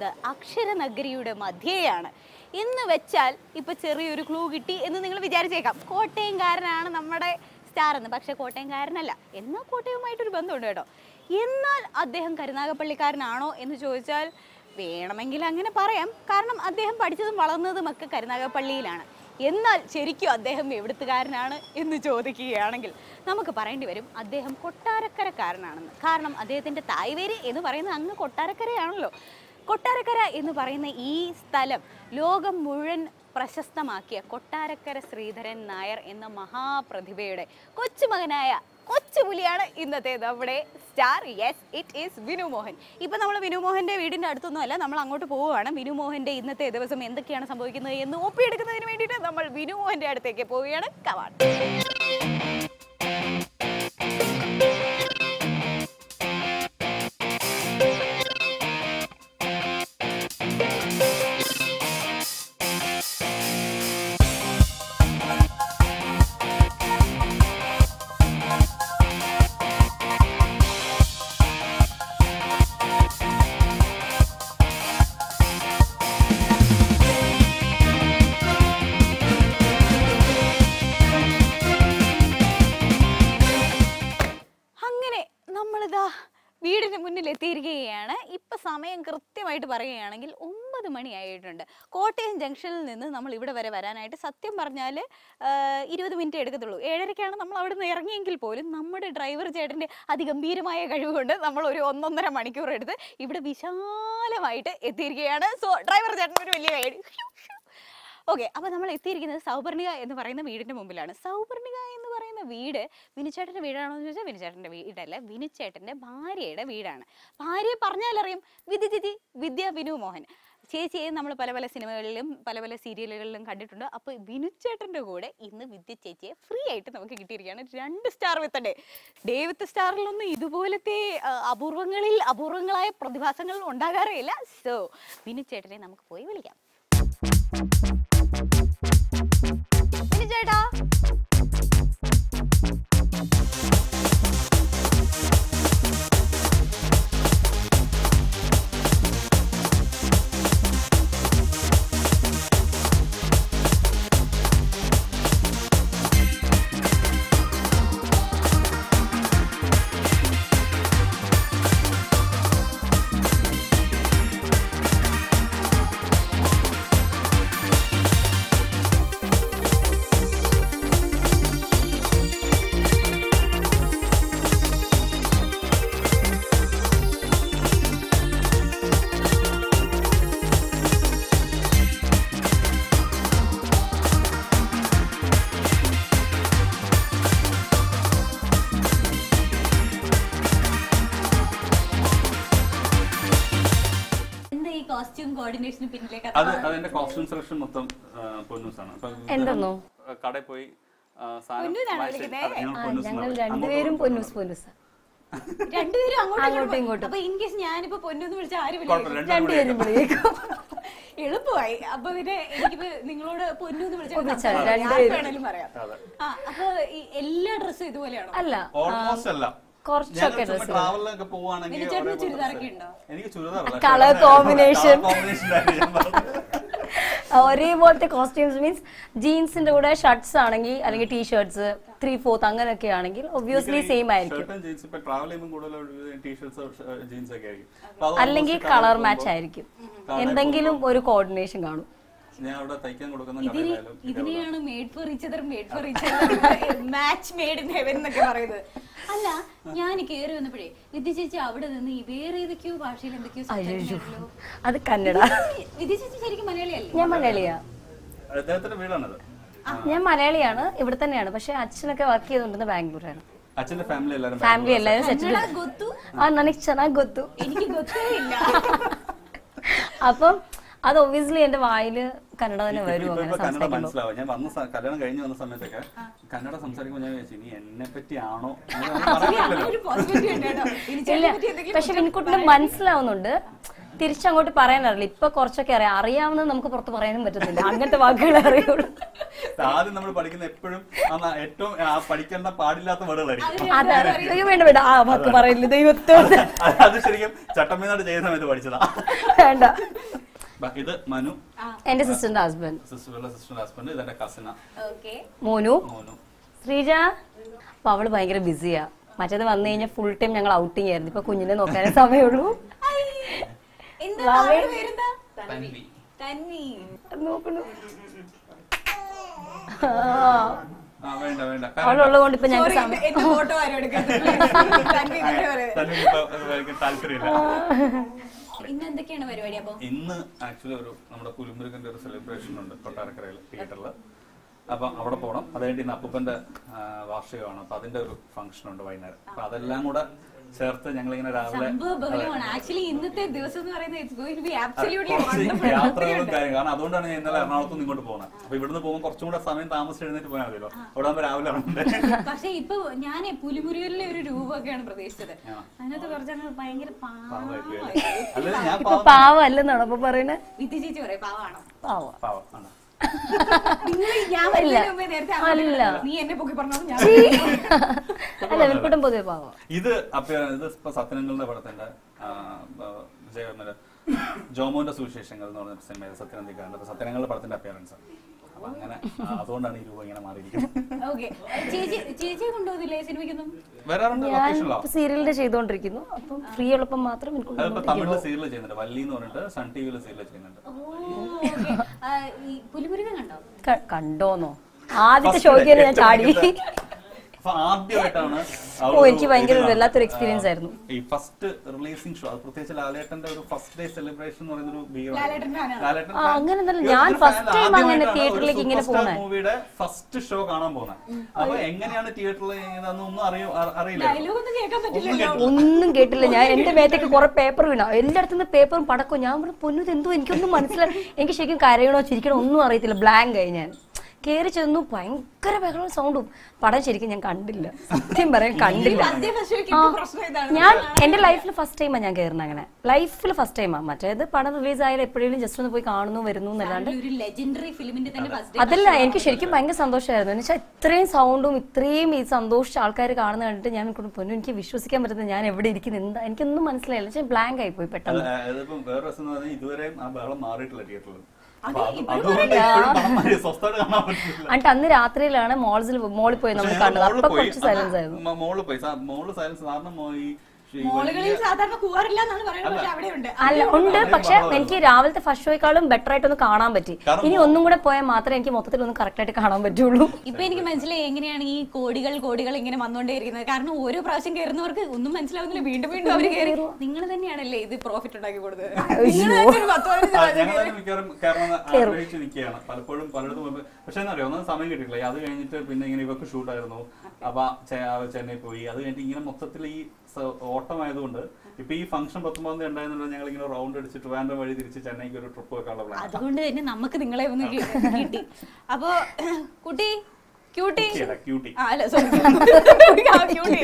അക്ഷരനഗരിയുടെ മധ്യേയാണ് എന്ന് വെച്ചാൽ ഇപ്പൊ ചെറിയൊരു ക്ലൂ കിട്ടി എന്ന് നിങ്ങൾ വിചാരിച്ചേക്കാം കോട്ടയംകാരനാണ് നമ്മുടെ സ്റ്റാർ എന്ന് പക്ഷെ കോട്ടയംകാരനല്ല എന്നാൽ കോട്ടയവുമായിട്ടൊരു ബന്ധമുണ്ട് കേട്ടോ എന്നാൽ അദ്ദേഹം കരുനാഗപ്പള്ളിക്കാരനാണോ എന്ന് ചോദിച്ചാൽ വേണമെങ്കിൽ അങ്ങനെ പറയാം കാരണം അദ്ദേഹം പഠിച്ചതും വളർന്നതും ഒക്കെ കരുനാഗപ്പള്ളിയിലാണ് എന്നാൽ ശരിക്കും അദ്ദേഹം എവിടുത്തുകാരനാണ് എന്ന് ചോദിക്കുകയാണെങ്കിൽ നമുക്ക് പറയേണ്ടി വരും അദ്ദേഹം കൊട്ടാരക്കരക്കാരനാണെന്ന് കാരണം അദ്ദേഹത്തിൻ്റെ തായ്വേര് എന്ന് പറയുന്നത് അങ്ങ് കൊട്ടാരക്കരയാണല്ലോ കൊട്ടാരക്കര എന്ന് പറയുന്ന ഈ സ്ഥലം ലോകം മുഴുവൻ പ്രശസ്തമാക്കിയ കൊട്ടാരക്കര ശ്രീധരൻ നായർ എന്ന മഹാപ്രതിഭയുടെ കൊച്ചുമകനായ കൊച്ചുപുലിയാണ് ഇന്നത്തെ നമ്മുടെ star yes it is Vinu Mohan ഇപ്പൊ നമ്മൾ വിനു മോഹന്റെ വീടിന്റെ അടുത്തൊന്നും അല്ല നമ്മൾ അങ്ങോട്ട് പോവുകയാണ് വിനു മോഹന്റെ ഇന്നത്തെ ദിവസം എന്തൊക്കെയാണ് സംഭവിക്കുന്നത് എന്ന് ഒപ്പിയെടുക്കുന്നതിന് വേണ്ടിയിട്ട് നമ്മൾ വിനു മോഹന്റെ അടുത്തേക്ക് പോവുകയാണ് കവാൺ അങ്ങനെ നമ്മളിതാ വീടിന് മുന്നിൽ എത്തിയിരിക്കുകയാണ് ഇപ്പൊ സമയം കൃത്യമായിട്ട് പറയുകയാണെങ്കിൽ ഒമ്പത് മണിയായിട്ടുണ്ട് കോട്ടയം ജംഗ്ഷനിൽ നിന്ന് നമ്മൾ ഇവിടെ വരെ വരാനായിട്ട് സത്യം പറഞ്ഞാൽ ഇരുപത് മിനിറ്റ് എടുക്കത്തുള്ളൂ ഏഴരയ്ക്കാണ് നമ്മൾ അവിടെ നിന്ന് ഇറങ്ങിയെങ്കിൽ പോലും നമ്മുടെ ഡ്രൈവർ ചേട്ടൻ്റെ അതിഗംഭീരമായ കഴിവ് കൊണ്ട് നമ്മൾ ഒരു ഒന്നൊന്നര മണിക്കൂർ എടുത്ത് ഇവിടെ വിശാലമായിട്ട് എത്തിയിരിക്കുകയാണ് സോ ഡ്രൈവർ ചേട്ടൻ ഒരു വലിയ കൈ ഓക്കെ അപ്പോൾ നമ്മൾ എത്തിയിരിക്കുന്നത് സൗപർണിക എന്ന് പറയുന്ന വീടിൻ്റെ മുമ്പിലാണ് സൗപർണിക എന്ന് പറയുന്ന വീട് വിനുചേട്ടൻ്റെ വീടാണോ എന്ന് ചോദിച്ചാൽ വിനുചേട്ടൻ്റെ വീടല്ല വിനുചേട്ടൻ്റെ ഭാര്യയുടെ വീടാണ് ഭാര്യയെ പറഞ്ഞാലറിയും വിദ്യ ചേച്ചി വിദ്യ വിനു മോഹൻ ചേച്ചിയെ നമ്മൾ പല പല സിനിമകളിലും പല പല സീരിയലുകളിലും കണ്ടിട്ടുണ്ട് അപ്പോൾ വിനുചേട്ടൻ്റെ കൂടെ ഇന്ന് വിദ്യ ചേച്ചിയെ ഫ്രീ ആയിട്ട് നമുക്ക് കിട്ടിയിരിക്കുകയാണ് രണ്ട് സ്റ്റാർ വിത്തണ്ടേ ഡേ വിത്ത് സ്റ്റാറിലൊന്നും ഇതുപോലത്തെ ആ, അപൂർവങ്ങളിൽ അപൂർവങ്ങളായ പ്രതിഭാസങ്ങൾ ഉണ്ടാകാറേ ഇല്ല സോ വിനുചേട്ടനെ നമുക്ക് പോയി വിളിക്കാം വിനു ചേട്ടാ എന്താ ഈ കോസ്റ്റ്യൂം കോർഡിനേഷന് പിന്നിലേക്ക് അത് അതിന്റെ കോസ്റ്റ്യൂം സെലക്ഷൻ മൊത്തം പൊന്നൂസ് ആണ് അപ്പൊ ഇത് എന്തെന്നോ? ആ, കടയിൽ പോയി ആ, സാധനം പൊന്നൂസാണോ വാങ്ങിച്ച് വിളിക്കുന്നേ? അതെ, ഞങ്ങൾ ആ, പൊന്നൂസ് ഞങ്ങൾ എന്നാ വിളിക്കുന്നത്. രണ്ടുപേരും പൊന്നൂസ് പൊന്നൂസ് രണ്ടുപേരും അങ്ങോട്ടും അങ്ങോട്ടും ഇങ്ങോട്ടും ഇങ്ങോട്ടും. അപ്പൊ ഇൻ കേസ് ഞാനിപ്പോ പൊന്നൊന്ന് വിളിച്ച ആര് കുഴപ്പമില്ല, വിളിക്കും രണ്ടുപേരും രണ്ടുപേരും വിളിക്കാം. വിളിയേക്കും എളുപ്പമായി അപ്പൊ പിന്നെ എനിക്കിപ്പോ നിങ്ങളോട് പൊന്നൂന്ന് വിളിച്ചാൽ വിളിച്ചാൽ രണ്ടുപേരും. വേണേലും പറയാം അതെ. ആ അപ്പൊ ഈ എല്ലാ ഡ്രസ്സും ഇതുപോലെയാണോ അല്ല ഓൾമോസ്റ്റ് അല്ല കുറച്ചൊക്കെ ഞങ്ങൾ ചുമ്മാ ഡ്രസ്സ് ട്രാവലിലൊക്കെ പോവാണെങ്കിൽ വിനു ചേട്ടന് ഒരേപോലെ ചുരിദാറൊക്കെ dress. ഉണ്ടോ? എനിക്ക് ചുരിദാറല്ല Colour combination. കോമ്പിനേഷൻ ഞാൻ പറഞ്ഞത് ഒരേപോലത്തെ കോസ്റ്റ്യൂംസ് മീൻസ് ജീൻസിന്റെ കൂടെ ഷർട്ട്സ് ആണെങ്കിൽ അല്ലെങ്കിൽ ടീ ഷർട്ട്സ് ത്രീ ഫോർത്ത് അങ്ങനെയൊക്കെ ആണെങ്കിൽ ഒബ്വിയസ്ലി സെയിം ആയിരിക്കും ഷർട്ടും ജീൻസ് ഇപ്പൊ ട്രാവൽ ചെയ്യുമ്പോൾ കൂടുതൽ ടീഷർട്ട്സ് ജീൻസ് ഒക്കെ ആയിരിക്കും അപ്പൊ അത് അല്ലെങ്കിൽ almost colour colour match combo. ആയിരിക്കും Colour എന്തെങ്കിലും combo. ഒരു കോർഡിനേഷൻ കാണും ഞാൻ അവിടെ തയ്ക്കാൻ കൊടുക്കുന്ന ഇതിന് കടയിലായാലും ഇതേ ഉള്ളൂ. ഇതിനെയാണ് made for each other made for each other match made in heaven എന്നൊക്കെ പറയുന്നത് അല്ല ഞാൻ കയറി വന്നപ്പോഴേ വിദ്യ ചേച്ചി അവിടെ നിന്ന് ഈ വേറെ ഏതൊക്കെയോ ഭാഷയിൽ എന്തൊക്കെയോ അയ്യോ സംസാരിക്കുന്നുണ്ടല്ലോ. അത് കന്നഡ വിദ്യ ചേച്ചി ശരിക്കും മലയാളിയല്ലേ ഞാൻ മലയാളിയാ അദ്ദേഹത്തിന്റെ വീടാണത് ഞാൻ മലയാളിയാണ് ഇവിടെ തന്നെയാണ് പക്ഷെ അച്ഛനൊക്കെ വർക്ക് ചെയ്തുകൊണ്ടിരുന്നത് ബാംഗ്ലൂരാണ് അച്ഛന്റെ ഫാമിലി എല്ലാവരും ಫ್ಯಾಮಿಲಿ ಎಲ್ಲರೂ ಸೆಟಲ್ ಕನ್ನಡ ಗೊತ್ತು ಆ ನನಗೆ ಚೆನ್ನಾಗಿ ಗೊತ್ತು എനിക്ക് ಗೊತ್ತೇ ഇല്ല അപ്പം അത് ഒബ്വിയസ്ലി എന്റെ വായില് കന്നഡ തന്നെ ഇപ്പൊ- വരും ഇപ്പൊ- അങ്ങനെ ഇപ്പൊ കന്നഡ സംസാരിക്കുമ്പോൾ മനസ്സിലാവും ഞാൻ വന്ന സ- കല്യാണം കഴിഞ്ഞ് വന്ന സമയത്തൊക്കെ കന്നഡ സംസാരിക്കുമ്പോൾ ഞാൻ വിചാരിച്ചു ഇനി എന്നെ പറ്റി ആണോ ഒരു പോസിറ്റിവിറ്റി ഉണ്ട് കേട്ടോ ഇനി ഇല്ല ചേട്ടനെ പറ്റി എന്തെങ്കിലും പക്ഷെ വിൻകുട്ടിന് മനസ്സിലാവുന്നുണ്ട് തിരിച്ചങ്ങോട്ട് പറയാൻ അറിയില്ല ഇപ്പൊ കുറച്ചൊക്കെ അറിയാം അറിയാവുന്നത് നമുക്ക് പുറത്ത് പറയാനും പറ്റുന്നില്ല അങ്ങനത്തെ വാക്കുകൾ അറിയുള്ളൂ ആദ്യം നമ്മൾ പഠിക്കുന്ന എപ്പോഴും ആ ന- ഏറ്റവും ആ പഠിക്കേണ്ട പാടില്ലാത്ത വേർഡുകളായിരിക്കും അതെ അയ്യോ വേണ്ട വേണ്ട ആ വാക്ക് പറയില്ല ദൈവത്തോട് അത് അത് ശരിക്കും ചട്ടമ്പിനാട് ചെയ്യുന്ന സമയത്ത് പഠിച്ചതാ വേണ്ട ബാ, ഇത് മനു എന്റെ സിസ്റ്ററിന്റെ ഹസ്ബൻഡ് സിസ്റ്ററുടെ സിസ്റ്ററിന്റെ ഹസ്ബൻഡ് ഇതെന്റെ കസിന ഓക്കെ മോനു മോനു ശ്രീജ അപ്പൊ അവള് ഭയങ്കര ബിസിയാ മറ്റേത് വന്നു കഴിഞ്ഞാൽ ഫുൾ ടൈം ഞങ്ങൾ ഔട്ടിങ് ആയിരുന്നു ഇപ്പൊ കുഞ്ഞിനെ നോക്കാനേ സമയമുള്ളൂ എന്താ വാവേ. അവളുടെ പേരെന്താ തൻവി തന്നി നോക്കണു ആ വേണ്ട വേണ്ട അവളുള്ളത് കൊണ്ട് ഇപ്പൊ ഞങ്ങൾക്ക് സമയം എന്റെ ഫോട്ടോ ആരും എടുക്കുന്നത് തന്നി ഇങ്ങനെ പറയുന്നത്. തൻവി ഇപ്പൊ എനിക്ക് താല്പര്യമില്ല ഇന്ന് എന്തൊക്കെയാണ് പരിപാടി അപ്പൊ ഇന്ന് ആക്ച്വലി ഒരു നമ്മുടെ പുലിമുരുകന്റെ ഒരു സെലിബ്രേഷൻ ഉണ്ട് കൊട്ടാരക്കരയിൽ തിയേറ്ററിൽ അപ്പൊ അവിടെ പോകണം അത് കഴിഞ്ഞ് ഇന്ന് അപ്പൂപ്പന്റെ ആ, വാർഷികമാണ് അപ്പൊ അതിന്റെ ഒരു ഫംഗ്ഷൻ ഉണ്ട് വൈകുന്നേരം അപ്പൊ അതെല്ലാം കൂടെ ചേർത്ത് ഞങ്ങൾ ഇങ്ങനെ രാവിലെ സംഭവ ബഹുലമാണ് ആക്ച്വലി ഇന്നത്തെ ദിവസം എന്ന് പറയുന്നത് it's going to be absolutely കുറച്ച് യാത്രകളും കാര്യം കാരണം അതുകൊണ്ടാണ് ഞാൻ ഇന്നലെ എറണാകുളത്ത് നിന്ന് ഇങ്ങോട്ട് പോകുന്നത് അപ്പൊ ഇവിടുന്ന് പോകുമ്പോൾ കുറച്ചും കൂടെ സമയം താമസിച്ച് എഴുന്നേറ്റ് പോയാൽ മതിയല്ലോ അവിടെ ആകുമ്പോൾ രാവിലെ ഇറങ്ങണ്ടേ പക്ഷെ ഇപ്പൊ ഞാൻ പുലിമുരുകലിലെ ഒരു രൂപമൊക്കെയാണ് പ്രതീക്ഷിച്ചത് ആ. അതിനകത്ത് കുറച്ചങ്ങ് ഭയങ്കര പാവമായി പോയി പാവമായി. അല്ലേ? അല്ലെങ്കിൽ ഞാൻ ഇപ്പൊ പാവം പാവല്ലെന്നാണ് അപ്പൊ പറയണേ വിദ്യ ചേച്ചി പറയും പാവാണോ പാവ പാവം ആണ് നിങ്ങൾ ഞാൻ വരുന്നതിന് മുമ്പേ നേരത്തെ അങ്ങോട്ട് അല്ല. പറഞ്ഞു. നീ എന്നെ പൊക്കി പറഞ്ഞു ഞാൻ അല്ല ഇവർക്കൂട്ടം പൊതുവെ പാവ ഇത് അപ്പ ഇത് ഇപ്പൊ സത്യനങ്ങളുടെ പടത്തിന്റെ ആ, ആ, വിജയകർമ്മയുടെ ജോമോന്റെ സുവിശേഷങ്ങൾ എന്ന് പറഞ്ഞ സിനിമയിൽ സത്യനന്ദിക്കാണ്ട് അപ്പൊ സത്യനങ്ങളുടെ പടത്തിന്റെ അപ്പിയറൻസ് അപ്പൊ അങ്ങനെ ആ, അതുകൊണ്ടാണ് ഈ രൂപം ഇങ്ങനെ മാറിയിരിക്കുന്നത് ഓക്കെ ചേച്ചി ചേച്ചിയെ കൊണ്ടുപോകുന്നില്ലേ സിനിമയ്ക്കൊന്നും വരാറുണ്ട് ഞാൻ ലൊക്കേഷനിലോ സീരിയലിന്റെ ചെയ്തോണ്ടിരിക്കുന്നു അപ്പം ഫ്രീ ഉള്ളപ്പം മാത്രം എനിക്ക് അതിപ്പോ തമിഴില് സീരിയൽ ചെയ്യുന്നുണ്ട് വല്ലി എന്ന് പറഞ്ഞിട്ട് സൺ ടി വിയിൽ സീരിയൽ ചെയ്യുന്നുണ്ട് ഓ ഓക്കെ ഈ പുലിമുരുകൻ കണ്ടോ ക- കണ്ടോന്നോ ആദ്യത്തെ First ഷോയ്ക്ക് തന്നെ ഞാൻ ഏറ്റവും ചാടി ആദ്യത്തെ- അപ്പൊ ആദ്യമായിട്ടാണ് ഓ, അവളൊരു എനിക്ക് ഭയങ്കര ഇതിലാണ്, വല്ലാത്തൊരു experience ആ, ആയിരുന്നു. ഈ ഫസ്റ്റ് റിലീസിംഗ് ഷോ അത് പ്രത്യേകിച്ച് ലാലേട്ടന്റെ ഒരു ഫസ്റ്റ് ഡേ സെലിബ്രേഷൻ എന്ന് പറയുന്ന ഒരു ഭീകരമാണ്. ലാലേട്ടൻ fan ആണോ? ലാലേട്ടൻ ആ, fan. അങ്ങനെയൊന്നുമല്ല. ഇവരുടെ ഞാൻ fan first time അങ്ങനെ ആദ്യമായിട്ടാണ് theatreലേക്ക് ഒരു ഇങ്ങനെ superstar പോണെ. മൂവിയുടെ ഫസ്റ്റ് ഷോ കാണാൻ പോകുന്നത് അപ്പൊ എങ്ങനെയാണ് തിയേറ്ററിൽ ഒന്നും അറിയോ അ- അറിയില്ല ഡയലോഗ് ഒന്നും കേൾക്കാൻ ഒന്നും പറ്റില്ലല്ലോ കേട്ടില്ല. ഒന്നും കേട്ടില്ല ഞാൻ എന്റെ മേത്തേക്ക് കുറെ പേപ്പർ വീണ എല്ലായിടത്തു നിന്ന് പേപ്പറും പടക്കവും ഞാൻ പറഞ്ഞു പൊന്നു ഇത് എന്തോ എനിക്കൊന്നും മനസ്സിലായി എനിക്ക് ശരിക്കും കരയണോ ചിരിക്കണോ ഒന്നും അറിയത്തില്ല ബ്ലാങ്ക് ആയി ഞാൻ കയറി ചെന്നു ഭയങ്കര ബഹളവും സൗണ്ടും പടം ശരിക്കും ഞാൻ കണ്ടില്ല സത്യം പറയാൻ കണ്ടില്ല ആദ്യ ഫസ്റ്റ് ഷോയ്ക്ക് ആ. ഇപ്പൊ പ്രശ്നം ഇതാണ് ഞാൻ എന്റെ ലൈഫിൽ ഫസ്റ്റ് ടൈമാണ് ഞാൻ കയറുന്നത് അങ്ങനെ ലൈഫിൽ ഫസ്റ്റ് ടൈമാണ് മറ്റേത് പടം റിലീസ് ആയാലും എപ്പോഴെങ്കിലും ജസ്റ്റ് ഒന്ന് പോയി കാണുന്നു വരുന്നു എന്നല്ലാണ്ട് ഒരു ലെജൻഡറി ഫിലിമിന്റെ തന്നെ ഫസ്റ്റ് അതല്ല എനിക്ക് ശരിക്കും ഭയങ്കര സന്തോഷമായിരുന്നു എന്ന് വെച്ചാൽ ഇത്രയും സൗണ്ടും ഇത്രയും ഈ സന്തോഷിച്ച ആൾക്കാർ കാണുന്ന കണ്ടിട്ട് ഞാൻ കൊണ്ട് പൊന്നു എനിക്ക് വിശ്വസിക്കാൻ പറ്റുന്നത് ഞാൻ എവിടെ ഇരിക്കുന്നു എന്താ എനിക്കൊന്നും മനസ്സിലായില്ല പക്ഷേ ബ്ലാങ്ക് ആയി പോയി അത് പെട്ടെന്ന് ഇതിപ്പം വേറെ രസം എന്ന് പറഞ്ഞാൽ ഇതുവരെയും ആ ബഹളം മാറിയിട്ടില്ല തിയേറ്ററിൽ അപ്പൊ അതെ, അത് ഇപ്പോഴും അതുകൊണ്ട് ഇപ്പോഴും പടം മാറി സ്വസ്ഥമായിട്ട് കാണാൻ പറ്റില്ല എന്നിട്ട് അന്ന് രാത്രിയിലാണ് മോൾസിൽ മോളിൽ പോയി നമ്മൾ പക്ഷേ കണ്ടത് ഞങ്ങൾ അപ്പൊ മോളിൽ കുറച്ച് പോയി. സൈലൻസ് ആയിരുന്നു മ- മോളിൽ പോയി സാ- മോളിൽ സൈലൻസ് കാരണം മോ- ഈ ഈ മോളുകളിൽ വലിയ- സാധാരണ കൂവാറില്ല എന്നാണ് പറയുന്നത് പക്ഷെ അവിടെ ഉണ്ട് അല്ല ഉണ്ട് അവിടെയും പക്ഷെ ബഹളമായിരുന്നു. എനിക്ക് രാവിലത്തെ ഫസ്റ്റ് ഷോയെക്കാളും ബെറ്റർ ആയിട്ട് ഒന്ന് കാണാൻ പറ്റി കാരണം ഇനി ഒന്നും കൂടെ പോയാൽ മാത്രമേ എനിക്ക് മൊത്തത്തിൽ ഒന്ന് കറക്റ്റ് ആയിട്ട് കാണാൻ പറ്റുള്ളൂ ഇപ്പൊ എനിക്ക് മനസ്സിലായി എങ്ങനെയാണ് ഈ കോടികൾ കോടികൾ ഇങ്ങനെ വന്നുകൊണ്ടേയിരിക്കുന്നത് കാരണം ഓരോ പ്രാവശ്യം കയറുന്നവർക്ക് ഒന്നും മനസ്സിലാവുന്നില്ല വീണ്ടും വീണ്ടും അവർ കയറി നിങ്ങൾ തന്നെയാണല്ലേ ഇത് പ്രോഫിറ്റ് ഉണ്ടാക്കി കൊടുത്തത് നിങ്ങൾ തന്നെ ഒരു പത്ത് പതിനഞ്ച് ആ, പ്രാവശ്യം ഞങ്ങൾ കയറി. തന്നെ മിക്കവാറും കയറണമെന്ന് ആഗ്രഹിച്ച് നിൽക്കുകയാണ് പലപ്പോഴും പലയിടത്തും പോയപ്പോ- പക്ഷെ എന്താ അറിയോ ഒന്നും സമയം കിട്ടിയില്ല അത് കഴിഞ്ഞിട്ട് പിന്നെ ഇങ്ങനെ ഇവർക്ക് ഷൂട്ടായിരുന്നു അപ്പൊ ചെ- ആ ചെന്നൈ പോയി അത് കഴിഞ്ഞിട്ട് ഇങ്ങനെ മൊത്തത്തിൽ ഈ സ- ഓട്ടമായതുകൊണ്ട് ഇപ്പൊ ഈ ഫംഗ്ഷൻ പത്തൊമ്പതാം തീയതി ഉണ്ടായിരുന്നില്ല ഞങ്ങൾ ഇങ്ങനെ റൗണ്ട് അടിച്ച് ട്രിവാൻഡ്രം വഴി തിരിച്ച് ചെന്നൈക്ക് ഒരു ട്രിപ്പ് വെക്കാനുള്ള പ്ലാൻ അതുകൊണ്ട് തന്നെ നമുക്ക് നിങ്ങളെ ഒന്ന് കി- കിട്ടി അപ്പൊ കുട്ടി ക്യൂട്ടി ക്യൂട്ടി ആ അല്ല സോറി ക്യൂട്ടി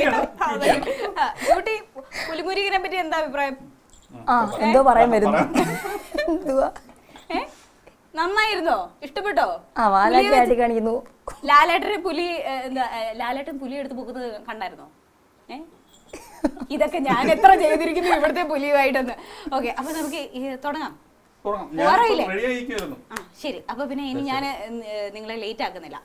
ക്യൂട്ടി പുലിമുരുകനെ പറ്റി എന്താ അഭിപ്രായം ആ എന്തോ പറയാൻ വരുന്നു എന്തുവാ ഏ നന്നായിരുന്നോ ഇഷ്ടപ്പെട്ടോ ആ വാലാക്കി ആട്ടി കാണിക്കുന്നു ലാലേട്ടനെ പുലി ഏ, എന്താ ഏ, ലാലേട്ടൻ പുലി എടുത്ത് പോകുന്നത് കണ്ടായിരുന്നോ ഏ ഇതൊക്കെ ഞാൻ എത്ര ചെയ്തിരിക്കുന്നു ഇവിടുത്തെ പുലിയുമായിട്ടെന്ന് ഓക്കെ അപ്പൊ നമുക്ക് ഈ തുടങ്ങാം പോവാറായില്ലേ? റെഡി ആയിരിക്കുമായിരുന്നു ആ ശരി അപ്പൊ പിന്നെ ഇനി ഞാൻ നിങ്ങളെ ലേറ്റ് ആക്കുന്നില്ല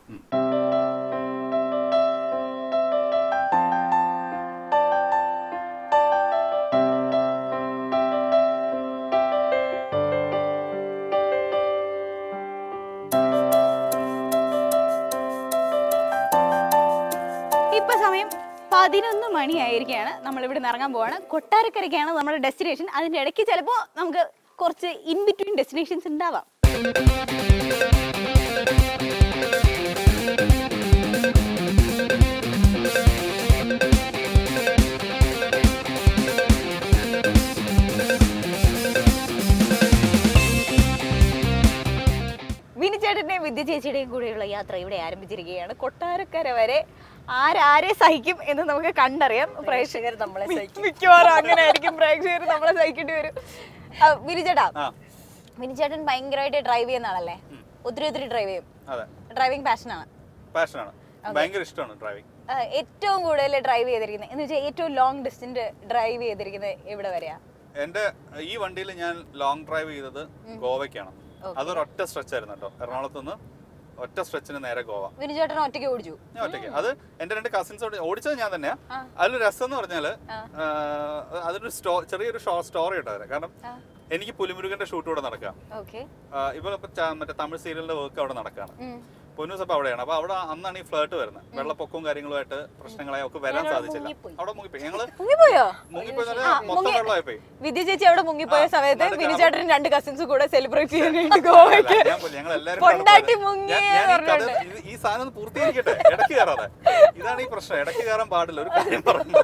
ഇപ്പൊ സമയം പതിനൊന്ന് മണിയായിരിക്കുകയാണ് നമ്മൾ ഇവിടെ നിന്ന് ഇറങ്ങാൻ പോവാണ് കൊട്ടാരക്കരയ്ക്കാണ് നമ്മുടെ ഡെസ്റ്റിനേഷൻ അതിന്റെ ഇടയ്ക്ക് ചിലപ്പോൾ നമുക്ക് കുറച്ച് ഇൻ ബിറ്റ്വീൻ ഡെസ്റ്റിനേഷൻസ് ഉണ്ടാവാം വിനിച്ചേട്ടന്റെയും വിദ്യ ചേച്ചിയുടെയും കൂടെയുള്ള യാത്ര ഇവിടെ ആരംഭിച്ചിരിക്കുകയാണ് കൊട്ടാരക്കര വരെ ആരാരെ സഹിക്കും എന്ന് നമുക്ക് കണ്ടറിയാം പ്രേക്ഷകർ നമ്മളെ സഹിക്കും മിക്കവാറും അങ്ങനെ ആയിരിക്കും പ്രേക്ഷകർ നമ്മളെ സഹിക്കേണ്ടി വരും ആ, വിനിച്ചേട്ടാ ആ വിനിച്ചേട്ടൻ ഭയങ്കരമായിട്ട് ഡ്രൈവ് ചെയ്യുന്ന ആളല്ലേ ഒത്തിരി ഒത്തിരി ഡ്രൈവ് ചെയ്യും അതെ ഡ്രൈവിംഗ് പാഷനാണ് പാഷനാണ് ഭയങ്കര ഇഷ്ടമാണ് ഡ്രൈവിംഗ് ഏറ്റവും കൂടുതൽ ഡ്രൈവ് ചെയ്തിരിക്കുന്നത് എന്ന് വെച്ചാൽ ഏറ്റവും ലോങ് ഡിസ്റ്റൻസ് ഡ്രൈവ് ചെയ്തിരിക്കുന്നത് എവിടെ വരെയാ എന്റെ ഈ വണ്ടിയിൽ ഞാൻ ലോങ് ഡ്രൈവ് ചെയ്തത് ഗോവയ്ക്കാണ് അതൊരൊറ്റ സ്ട്രെച്ച് ആയിരുന്നു കേട്ടോ എറണാകുളത്ത് നിന്ന് ഒറ്റ സ്ട്രെച്ചിന് നേരെ ഗോവ വിനു ചേട്ടൻ ഒറ്റയ്ക്ക് ഓടിച്ചു ഞാൻ ഒറ്റയ്ക്ക് അത് എന്റെ രണ്ട് കസിൻസ് ഓടിച്ചത് ഞാൻ തന്നെയാ അതിൽ രസം എന്ന് പറഞ്ഞാല് ആ, അതിനൊരു സ്റ്റോ ചെറിയൊരു സ്റ്റോറി ഉണ്ടായിരുന്നു കാരണം എനിക്ക് പുലിമുരുകന്റെ ഷൂട്ട് ഇവിടെ നടക്കാം ഓക്കെ ഇപ്പൊ ഇപ്പൊ ച- മറ്റേ തമിഴ് സീരിയലിന്റെ വർക്ക് അവിടെ നടക്കാണ് പൊന്നൂസ് അപ്പൊ അവിടെയാണ് അപ്പൊ അവിടെ അന്നാണ് ഈ ഫ്ലേട്ട് വരുന്നത് വെള്ളപ്പൊക്കവും കാര്യങ്ങളുമായിട്ട് പ്രശ്നങ്ങളായി ഒക്കെ വരാൻ സാധിച്ചില്ല അവിടെ മുങ്ങിപ്പോയി ഞങ്ങള് മുങ്ങിപ്പോയോ മുങ്ങിപ്പോയി എന്ന് പറഞ്ഞാൽ മൊത്തം വെള്ളമായി പോയി വിദ്യ ചേച്ചി അവിടെ മുങ്ങിപ്പോയ ആ, സമയത്ത് നടുക്ക് വിനു അവിടെ- ചേട്ടൻ രണ്ട് കസിൻസ് കൂടെ സെലിബ്രേറ്റ് ചെയ്യാനായിട്ട് ഗോവയ്ക്ക് അല്ല, ഞാൻ പോയി. ഞങ്ങൾ എല്ലാവരും കൂടെ പൊണ്ടാട്ടി പോയത്. മുങ്ങിയേ ഞാൻ- ഞാൻ ഈ കഥ- പറഞ്ഞോണ്ട്. ഇത് ഈ സാധനം ഒന്ന് പൂർത്തീകരിക്കട്ടെ ഇടയ്ക്ക് കയറാതെ ഇതാണ് ഈ പ്രശ്നം ഇടയ്ക്ക് കയറാൻ പാടില്ല ഒരു കാര്യം പറഞ്ഞു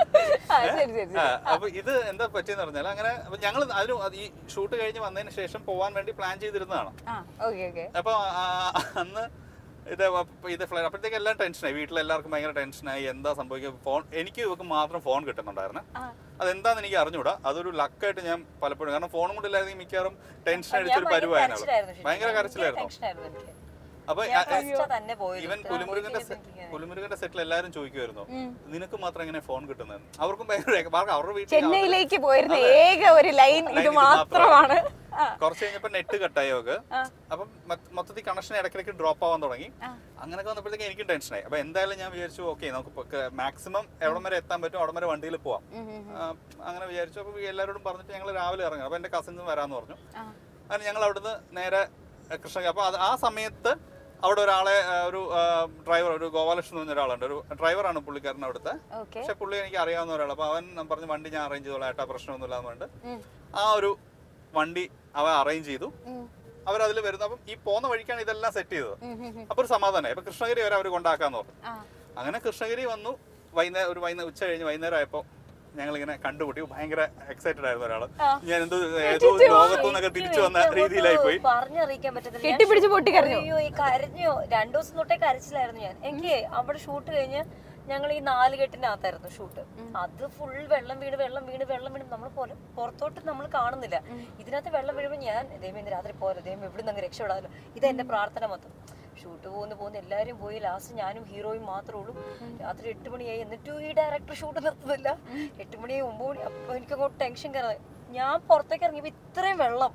ആ, ശരി ശരി ആ, അപ്പൊ ഇത് എന്താ പറ്റിയെന്ന് പറഞ്ഞാൽ അങ്ങനെ അപ്പൊ ഞങ്ങൾ അതിന് അത് ഈ ഷൂട്ട് കഴിഞ്ഞ് വന്നതിന് ശേഷം പോവാൻ വേണ്ടി പ്ലാൻ ചെയ്തിരുന്നതാണ് ആ ഓക്കെ ഓക്കെ അപ്പൊ ആ, അന്ന് ഇത് വ- ഇത് ഫ്ലൈ അപ്പോഴത്തേക്ക് എല്ലാം ടെൻഷനായി വീട്ടിൽ എല്ലാവർക്കും ഭയങ്കര ടെൻഷനായി എന്താ സംഭവിക്കുക ഫോൺ എനിക്ക് ഇവർക്ക് മാത്രം ഫോൺ കിട്ടുന്നുണ്ടായിരുന്നു അതെന്താന്ന് എനിക്ക് അറിഞ്ഞൂടാ അതൊരു ലക്കായിട്ട് ഞാൻ പലപ്പോഴും കാരണം ഫോണും കൊണ്ടില്ലായിരുന്നെങ്കിൽ മിക്കവാറും ടെൻഷൻ അടിച്ചൊരു പരുവായനാണ് ഭയങ്കര കരച്ചിലായിരുന്നു അപ്പൊ തന്നെ പോയത് ഇവൻ പുലിമുരുകന്റെ സെ- പുലിമുരുകന്റെ സെറ്റിൽ എല്ലാവരും ചോദിക്കുമായിരുന്നു നിനക്ക് മാത്രം എങ്ങനെ ഫോൺ കിട്ടുന്നത് അവർക്കും ഭയങ്കര കാരണം അവരുടെ വീട്ടിൽ ചെന്നൈയിലേക്ക് പോയിരുന്ന ഏക ഒരു ലൈൻ Line ഇത് ഇത് മാത്രമാണ് ആ, കുറച്ച് കഴിഞ്ഞപ്പോ നെറ്റ് കട്ടായി അവക്ക് അപ്പം മൊ- മൊത്തത്തിൽ കണക്ഷൻ ഇടയ്ക്കിടയ്ക്ക് ഡ്രോപ്പ് ആവാൻ തുടങ്ങി അങ്ങനെയൊക്കെ വന്നപ്പോഴത്തേക്ക് എനിക്കും ടെൻഷനായി അപ്പൊ എന്തായാലും ഞാൻ വിചാരിച്ചു ഓക്കെ നമുക്ക് മാക്സിമം എവിടം വരെ എത്താൻ പറ്റും അവിടം വരെ വണ്ടിയിൽ പോവാം ആ, അങ്ങനെ വിചാരിച്ചു അപ്പൊ എല്ലാവരോടും പറഞ്ഞിട്ട് ഞങ്ങൾ രാവിലെ ഇറങ്ങി അപ്പൊ എന്റെ കസിൻസും വരാന്ന് പറഞ്ഞു അങ്ങനെ ഞങ്ങൾ അവിടുന്ന് നേരെ കൃഷ്ണ അപ്പൊ അത് ആ സമയത്ത് അവിടെ ഒരാളെ ആ, ഒരു ഡ്രൈവർ ഒരു ഗോപാലകൃഷ്ണൻ എന്ന് പറഞ്ഞ ഒരാളുണ്ട് ഒരു ഡ്രൈവറാണ് പുള്ളിക്കാരൻ അവിടുത്തെ ഓക്കെ പക്ഷെ പുള്ളി എനിക്ക് അറിയാവുന്ന ഒരാൾ അപ്പൊ അവൻ പറഞ്ഞു വണ്ടി ഞാൻ അറേഞ്ച് ചെയ്തോളാം ഏട്ടാ പ്രശ്നമൊന്നുമില്ല എന്ന് പറഞ്ഞിട്ട് ആ ഒരു വണ്ടി അവൻ അറേഞ്ച് ചെയ്തു അവരതിൽ വരുന്നു അപ്പം ഈ പോകുന്ന വഴിക്കാണ് ഇതെല്ലാം സെറ്റ് ചെയ്തത് അപ്പൊ ഒരു സമാധാനമായി അപ്പൊ കൃഷ്ണഗിരി വരെ അവർ കൊണ്ടാക്കാന്ന് പറഞ്ഞു അങ്ങനെ കൃഷ്ണഗിരി വന്നു വൈകുന്നേരം ഒരു വൈകുന്നേരം ഉച്ച കഴിഞ്ഞ് വൈകുന്നേരം ആയപ്പോ ഞങ്ങൾ ഇങ്ങനെ കണ്ടുപിടി ഭയങ്കര എക്സൈറ്റഡ് ആയിരുന്നു ഒരാള് ഞാൻ എന്തോ ഏതോ ലോകത്തു നിന്നൊക്കെ തിരിച്ചു വന്ന രീതിയിലായി പോയി പറഞ്ഞറിയിക്കാൻ പറ്റത്തില്ല ഞാൻ കെട്ടിപ്പിടിച്ച് പൊട്ടിക്കരഞ്ഞു അയ്യോ ഈ കരഞ്ഞോ രണ്ടു ദിവസം തൊട്ടേ കരച്ചിലായിരുന്നു ഞാൻ എനിക്ക് അവിടെ ഷൂട്ട് കഴിഞ്ഞ് ഞങ്ങൾ ഈ നാല് കെട്ടിനകത്തായിരുന്നു ഷൂട്ട് അത് ഫുൾ വെള്ളം വീണ് വെള്ളം വീണ് വെള്ളം വീണ് നമ്മൾ പോലെ പുറത്തോട്ട് നമ്മൾ കാണുന്നില്ല ഇതിനകത്ത് വെള്ളം വീഴുമ്പോൾ ഞാൻ ദൈവം ഇന്ന് രാത്രി പോരോ ദൈവം എവിടെ നിന്ന് രക്ഷപ്പെടാമല്ലോ ഇത് എന്റെ പ്രാർത്ഥന മൊത്തം ഷൂട്ട് പോകുന്ന പോകുന്ന എല്ലാവരും പോയി ലാസ്റ്റ് ഞാനും ഹീറോയും മാത്രമേ ഉള്ളൂ രാത്രി എട്ട് മണിയായി എന്നിട്ടും ഈ ഡയറക്ടർ ഷൂട്ട് നിർത്തുന്നില്ല എട്ട് മണിയായി ഒമ്പത് മണി അപ്പൊ എനിക്ക് അങ്ങോട്ട് ടെൻഷൻ കയറാതെ ഞാൻ പുറത്തേക്ക് ഇറങ്ങിയപ്പോ ഇത്രയും വെള്ളം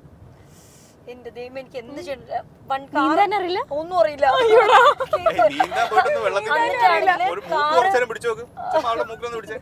എന്റെ ദൈവം എനിക്ക് എന്ത് ചെയ്യണ്ട വൺ നീന്താനറിയില്ല? ഒന്നും അറിയില്ല ഏയ്, നീന്താൻ പോയിട്ടൊന്ന് വെള്ളത്തിൽ എന്നിട്ടാണെങ്കില് ഒരു മൂക്ക് കുറച്ചേരം പിടിച്ചു നോക്ക് ചുമ്മാ അവളുടെ മൂക്കിലൊന്ന് പിടിച്ചേ